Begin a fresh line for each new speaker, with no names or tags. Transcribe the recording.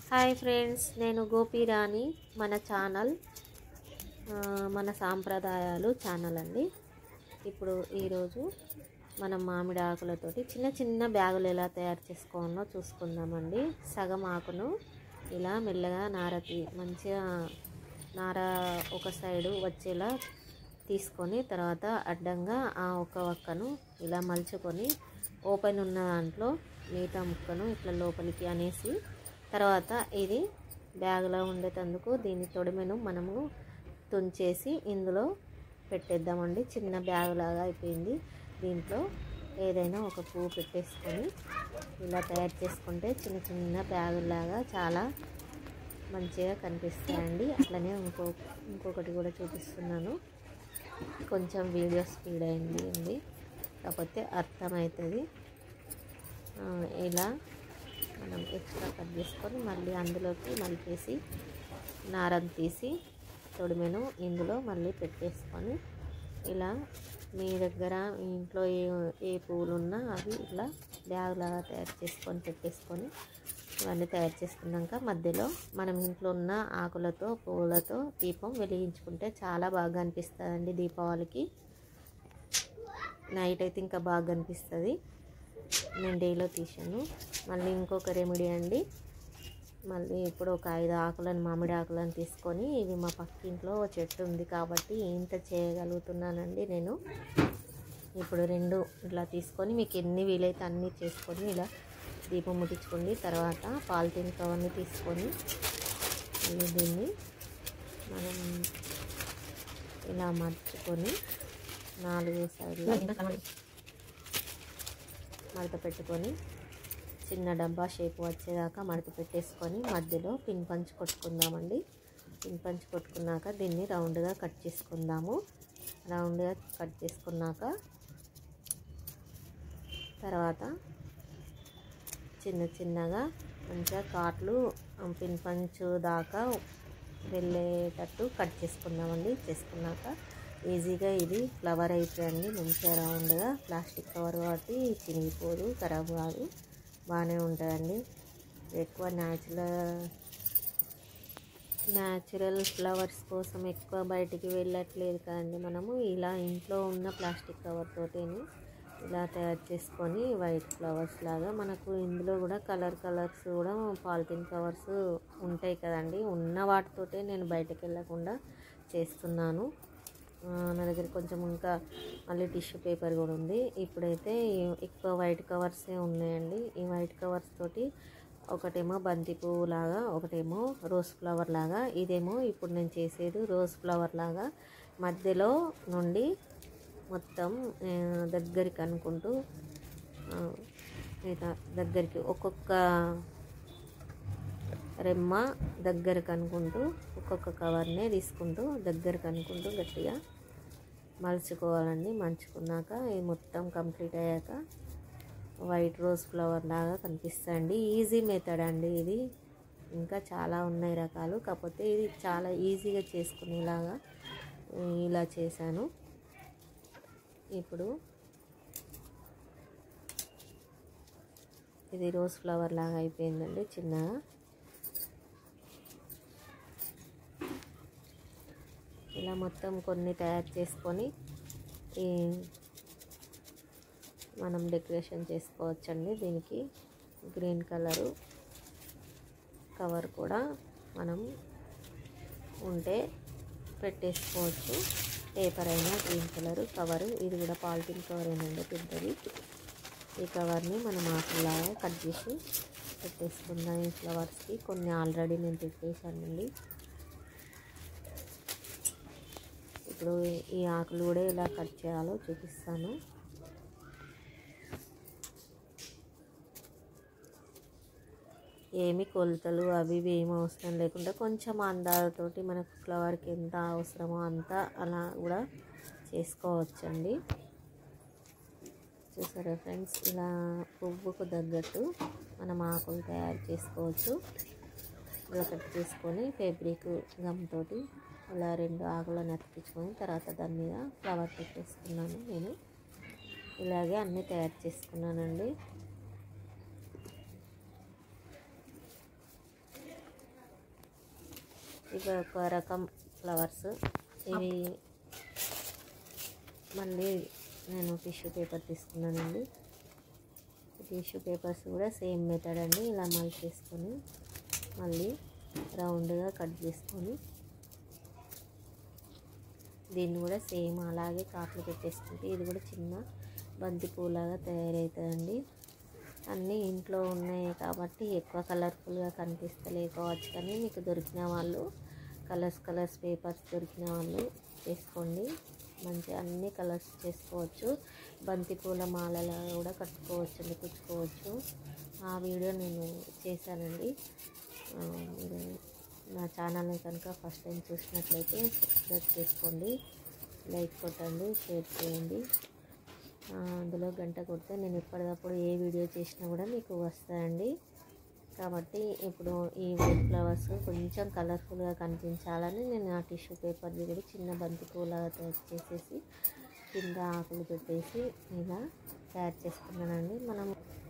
hi friends నేను గోపీరాణి మన channel ఆ, మన సాంప్రదాయాలు ఛానల్ అండి ఇప్పుడు ఈరోజు మనం మామిడి ఆకులతోటి చిన్న చిన్న బ్యాగులు ఎలా తయారు చేసుకోవాలో చూసుకుందామండి సగం ఆకును ఇలా మెల్లగా నార తీ మంచిగా నార ఒక సైడు వచ్చేలా తీసుకొని తర్వాత అడ్డంగా ఆ ఒక ఒక్కను ఇలా మలుచుకొని ఓపెన్ ఉన్న దాంట్లో మిగతా ముక్కను ఇట్లా లోపలికి అనేసి తర్వాత ఇది బ్యాగ్లో ఉండేటందుకు దీని తొడిమెను మనము తుంచేసి ఇందులో పెట్టేద్దామండి చిన్న బ్యాగ్ లాగా అయిపోయింది దీంట్లో ఏదైనా ఒక పువ్వు పెట్టేసుకొని ఇలా తయారు చేసుకుంటే చిన్న చిన్న బ్యాగులాగా చాలా మంచిగా కనిపిస్తాయండి అట్లనే ఇంకో ఇంకొకటి కూడా చూపిస్తున్నాను కొంచెం వీడియో స్పీడ్ అయింది ఉంది కాకపోతే అర్థమవుతుంది ఆ, ఇలా మనం ఎక్స్ట్రా కట్ చేసుకొని మళ్ళీ అందులోకి మలిపేసి నారం తీసి తొడిమెను ఇందులో మళ్ళీ పెట్టేసుకొని ఇలా మీ దగ్గర మీ ఇంట్లో ఏ ఏ పువ్వులు ఉన్నా అవి ఇట్లా బ్యాగ్ లాగా తయారు చేసుకొని పెట్టేసుకొని ఇవన్నీ తయారు చేసుకున్నాక మధ్యలో మనం ఇంట్లో ఉన్న ఆకులతో పువ్వులతో దీపం వెలిగించుకుంటే చాలా బాగా అనిపిస్తుందండి దీపావళికి నైట్ అయితే ఇంకా బాగా అనిపిస్తుంది నేను డేలో తీసాను మళ్ళీ ఇంకొక రెమెడీ అండి మళ్ళీ ఇప్పుడు ఒక ఐదు ఆకులను మామిడి ఆకులను తీసుకొని ఇవి మా పక్కింట్లో ఒక చెట్టు ఉంది కాబట్టి ఇంత చేయగలుగుతున్నానండి నేను ఇప్పుడు రెండు ఇట్లా తీసుకొని మీకు ఎన్ని వీలైతే అన్నీ చేసుకొని ఇలా దీపం ముట్టించుకోండి తర్వాత పాలిథిన్ కవర్ని తీసుకొని మళ్ళీ దీన్ని మనం ఇలా మర్చుకొని నాలుగు సైడ్లు మడత పెట్టుకొని చిన్న డబ్బా షేప్ వచ్చేదాకా మడత పెట్టేసుకొని మధ్యలో పిన్ పంచ్ కొట్టుకుందామండి పిన్ పంచ్ కొట్టుకున్నాక దీన్ని రౌండ్గా కట్ చేసుకుందాము రౌండ్గా కట్ చేసుకున్నాక తర్వాత చిన్న చిన్నగా మంచిగా కాట్లు పిన్ పంచు దాకా వెళ్ళేటట్టు కట్ చేసుకుందామండి చేసుకున్నాక ఈజీగా ఇది ఫ్లవర్ అయిపోయింది మంచిగా రౌండ్గా ప్లాస్టిక్ కవర్ కాబట్టి చినిగిపోదు ఖరాబ్ కాదు బాగానే ఉంటుందండి ఎక్కువ న్యాచురల్ న్యాచురల్ ఫ్లవర్స్ కోసం ఎక్కువ బయటికి వెళ్ళట్లేదు కదండి మనము ఇలా ఇంట్లో ఉన్న ప్లాస్టిక్ కవర్ తోటేని ఇలా తయారు చేసుకొని వైట్ ఫ్లవర్స్ లాగా మనకు ఇందులో కూడా కలర్ కలర్స్ కూడా పాలిథిన్ కవర్స్ ఉంటాయి కదండి ఉన్న వాటితోటే నేను బయటకు వెళ్ళకుండా చేస్తున్నాను ఆ, నా దగ్గర కొంచెం ఇంకా మళ్ళీ టిష్యూ పేపర్ కూడా ఉంది ఇప్పుడైతే ఈ- ఎక్కువ వైట్ కవర్సే ఉన్నాయండి ఈ వైట్ కవర్స్ తోటి ఒకటేమో బంతి పువ్వు లాగా ఒకటేమో రోజ్ ఫ్లవర్ లాగా ఇదేమో ఇప్పుడు నేను చేసేది రోజ్ ఫ్లవర్ లాగా మధ్యలో నుండి మొత్తం ఆ, దగ్గరికి అనుకుంటూ ఆ, ఇట్లా దగ్గరికి ఒక్కొక్క రెమ్మ దగ్గరకు అనుకుంటూ ఒక్కొక్క కవర్నే తీసుకుంటూ దగ్గరకు అనుకుంటూ గట్టిగా మలుచుకోవాలండి మలుచుకున్నాక ఇది మొత్తం కంప్లీట్ అయ్యాక వైట్ రోజ్ ఫ్లవర్ లాగా కనిపిస్తుంది ఈజీ మెథడ్ అండి ఇది ఇంకా చాలా ఉన్నాయి రకాలు కాకపోతే ఇది చాలా ఈజీగా చేసుకునేలాగా ఇలా చేశాను ఇప్పుడు ఇది రోజ్ ఫ్లవర్ లాగా అయిపోయిందండి చిన్నగా ఇలా మొత్తం కొన్ని తయారు చేసుకొని ఈ మనం డెకరేషన్ చేసుకోవచ్చండి దీనికి గ్రీన్ కలరు కవర్ కూడా మనం ఉంటే పెట్టేసుకోవచ్చు పేపర్ అయినా గ్రీన్ కలర్ కవరు ఇది కూడా పాలిథిన్ కవర్ ఏనండి పెద్దది ఈ కవర్ని మనం ఆకులాగా కట్ చేసి పెట్టేసుకుందాం ఈ ఫ్లవర్స్కి కొన్ని ఆల్రెడీ నేను పెట్టేశానండి ఇప్పుడు ఈ ఆకులు కూడా ఎలా కట్ చేయాలో చూపిస్తాను ఏమి కొలతలు అవి ఇవి ఏమి అవసరం లేకుండా కొంచెం అందాలతోటి మనకు ఫ్లవర్కి ఎంత అవసరమో అంత అలా కూడా చేసుకోవచ్చండి చూసారా ఫ్రెండ్స్ ఇలా పువ్వుకు తగ్గట్టు మనం ఆకులు తయారు చేసుకోవచ్చు ఇలా కట్ చేసుకొని ఫేబ్రిక్ గమ్ తోటి ఇలా రెండు ఆకులను అతికించుకొని తర్వాత దాని మీద ఫ్లవర్ పెట్టేసుకున్నాను నేను ఇలాగే అన్నీ తయారు చేసుకున్నానండి ఇవి ఒక రకం ఫ్లవర్స్ ఇవి మళ్ళీ నేను టిష్యూ పేపర్ తీసుకున్నానండి టిష్యూ పేపర్స్ కూడా సేమ్ మెథడ్ అండి ఇలా మలిచేసుకొని మళ్ళీ రౌండ్గా కట్ చేసుకొని దీన్ని కూడా సేమ్ అలాగే కాట్లు పెట్టేసుకుంటే ఇది కూడా చిన్న బంతి పూలాగా తయారవుతుందండి అన్నీ ఇంట్లో ఉన్నాయి కాబట్టి ఎక్కువ కలర్ఫుల్గా కనిపిస్తలే కావచ్చు కానీ మీకు దొరికిన వాళ్ళు కలర్స్ కలర్స్ పేపర్స్ దొరికిన వాళ్ళు చేసుకోండి మంచిగా అన్ని కలర్స్ చేసుకోవచ్చు బంతి పూల మాలలా కూడా కట్టుకోవచ్చు అండి కుచ్చుకోవచ్చు ఆ వీడియో నేను చేశానండి ఆ, మీరు నా ఛానల్ని కనుక ఫస్ట్ టైం చూసినట్లయితే సబ్స్క్రైబ్ చేసుకోండి లైక్ కొట్టండి షేర్ చేయండి ఆ, అందులో గంట కొడితే నేను ఎప్పటికప్పుడు ఏ వీడియో చేసినా కూడా మీకు వస్తాయండి కాబట్టి ఇప్పుడు ఈ వైట్ ఫ్లవర్స్ కొంచెం కలర్ఫుల్గా కనిపించాలని నేను ఆ టిష్యూ పేపర్ది కూడా చిన్న బంతి పూలాగా తయారు చేసేసి కింద ఆకులు పెట్టేసి ఇలా తయారు చేసుకున్నానండి మనం